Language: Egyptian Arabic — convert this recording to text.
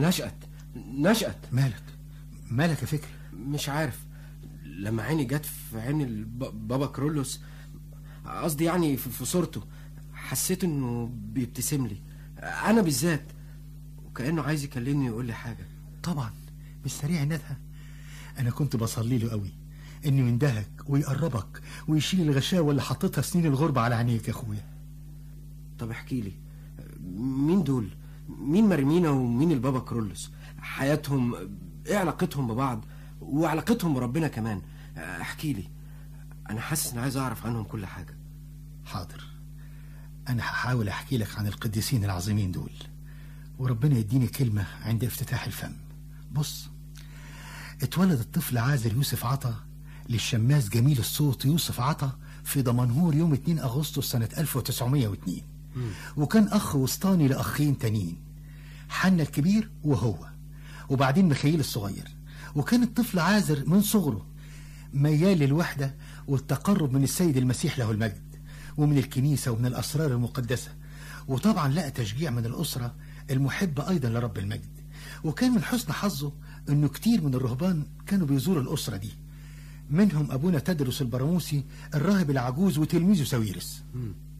نشأت نشأت مالك مالك يا فكري مش عارف لما عيني جت في عين الب- بابا كرولوس قصدي يعني في في صورته حسيت انه بيبتسم لي انا بالذات وكانه عايز يكلمني ويقول لي حاجه طبعا مش سريع ندها انا كنت بصلي له قوي انه يندهك ويقربك ويشيل الغشاوه اللي حطيتها سنين الغربه على عينيك يا اخويا طب احكي لي مين دول مين مريمينا ومين البابا كرولوس حياتهم ايه علاقتهم ببعض وعلاقتهم بربنا كمان احكي لي انا حاسس اني عايز اعرف عنهم كل حاجه حاضر انا هحاول احكي لك عن القديسين العظيمين دول وربنا يديني كلمه عند افتتاح الفم بص اتولد الطفل عازر يوسف عطا للشماس جميل الصوت يوسف عطا في دمنهور يوم 2 اغسطس سنه 1902 وكان اخ وسطاني لاخين تانيين حنا الكبير وهو وبعدين ميخائيل الصغير وكان الطفل عازر من صغره ميال للوحدة والتقرب من السيد المسيح له المجد ومن الكنيسة ومن الأسرار المقدسة وطبعا لقى تشجيع من الأسرة المحبة أيضا لرب المجد وكان من حسن حظه أنه كتير من الرهبان كانوا بيزوروا الأسرة دي منهم أبونا تدرس البراموسي الراهب العجوز وتلميذه ساويرس